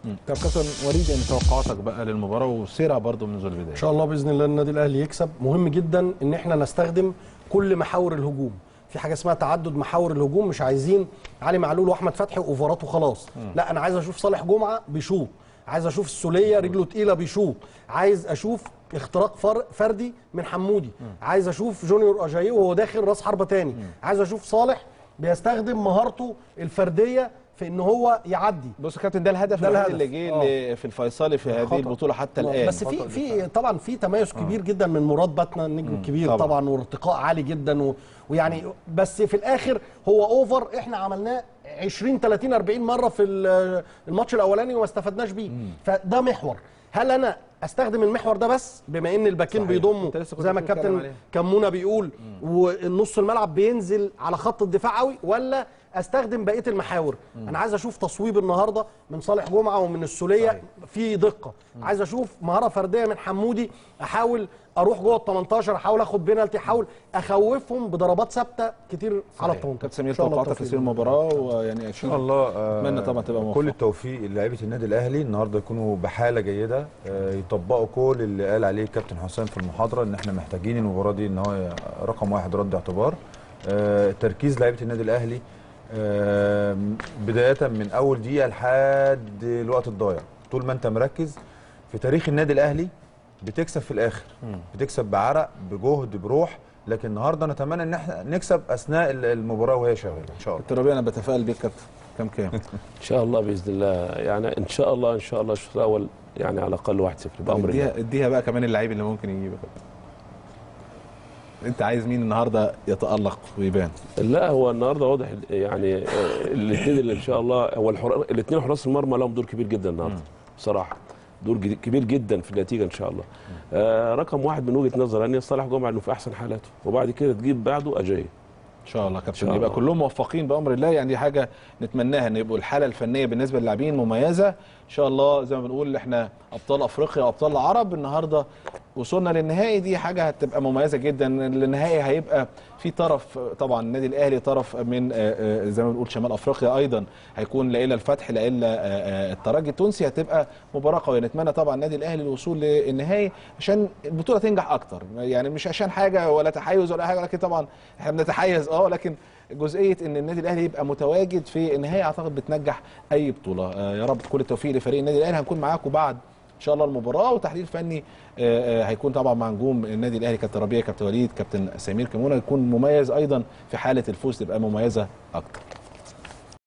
طب كابتن وليد يعني توقعاتك بقى للمباراه وسيرها برضو منذ البدايه ان شاء الله باذن الله النادي الاهلي يكسب مهم جدا ان احنا نستخدم كل محاور الهجوم في حاجه اسمها تعدد محاور الهجوم مش عايزين علي معلول واحمد فتحي اوفرات وخلاص لا انا عايز اشوف صالح جمعه بيشوط عايز اشوف السوليه رجله تقيله بيشوط عايز اشوف اختراق فر فردي من حمودي عايز اشوف جونيور اجاييه وهو داخل راس حربه تاني عايز اشوف صالح بيستخدم مهارته الفرديه في ان هو يعدي بص يا كابتن ده الهدف ده الوحيد الهدف. اللي جه آه. اللي في الفيصلي في هذه خطأ. البطوله حتى الان بس في في طبعا في تميز كبير جدا من مراد باتنا النجم الكبير طبعاً. طبعا, وارتقاء عالي جدا و... ويعني بس في الاخر هو اوفر احنا عملناه 20 30 40 مره في ال- الماتش الاولاني وما استفدناش بيه فده محور هل انا استخدم المحور ده بس بما ان الباكين صحيح. بيضموا أنت لسه كنت زي ما بتتكلم الكابتن عليه. كمونه بيقول والنص الملعب بينزل على خط الدفاع قوي ولا استخدم بقيه المحاور انا عايز اشوف تصويب النهارده من صالح جمعه ومن السوليه في دقه عايز اشوف مهاره فرديه من حمودي احاول اروح جوه ال 18 احاول اخد بينالتي احاول اخوفهم بضربات ثابته كتير على ال 18 كابتن سمير إن شاء الله توقعاتك التوفيق. لتسير المباراه ويعني ان شاء الله آه، اتمنى طبعا تبقى موفق كل التوفيق للاعيبه النادي الاهلي النهارده يكونوا بحاله جيده آه، يطبقوا كل اللي قال عليه الكابتن حسام في المحاضره ان احنا محتاجين المباراه دي ان هو رقم واحد رد اعتبار آه، تركيز لعيبه النادي الاهلي آه، بدايه من اول دقيقه لحد الوقت الضايع طول ما انت مركز في تاريخ النادي الاهلي بتكسب في الاخر بتكسب بعرق بجهد بروح لكن النهارده نتمنى ان احنا نكسب اثناء المباراه وهي شغاله ان شاء الله كابتن ربيع انا بتفائل بيك كابتن كام كام ان شاء الله باذن الله يعني ان شاء الله ان شاء الله الشوط الاول يعني على الاقل 1-0 بامر الله اديها اديها بقى كمان اللعيب اللي ممكن يجيبك انت عايز مين النهارده يتالق ويبان لا هو النهارده واضح يعني الاثنين اللي ان شاء الله هو الاثنين حراس المرمى لهم دور كبير جدا النهارده بصراحه دور جد- كبير جدا في النتيجه ان شاء الله آه رقم واحد من وجهه نظري ان صالح جمعه انه في احسن حالاته وبعد كده تجيب بعده اجاي ان شاء الله كابتن شاء يبقى الله. كلهم موفقين بامر الله يعني دي حاجه نتمناها ان يبقوا الحاله الفنيه بالنسبه للاعبين مميزه ان شاء الله زي ما بنقول احنا ابطال افريقيا وابطال العرب النهارده وصلنا للنهائي دي حاجه هتبقى مميزه جدا النهائي هيبقى في طرف طبعا النادي الاهلي طرف من آه، آه، زي ما بنقول شمال افريقيا ايضا هيكون لا الا الفتح لا الا آه، آه، الترجي التونسي هتبقى مباراه قويه نتمنى طبعا النادي الاهلي الوصول للنهائي عشان البطوله تنجح اكتر يعني مش عشان حاجه ولا تحيز ولا حاجه لكن طبعا احنا بنتحيز اه لكن جزئيه ان النادي الاهلي يبقى متواجد في النهائي اعتقد بتنجح اي بطوله آه، يا رب كل التوفيق لفريق النادي الاهلي هنكون معاكم بعد ان شاء الله المباراه وتحليل فني آه، آه، هيكون طبعا مع نجوم النادي الاهلي كابتن ربيع كابتن وليد كابتن سمير كمونه يكون مميز ايضا في حاله الفوز تبقى مميزه اكتر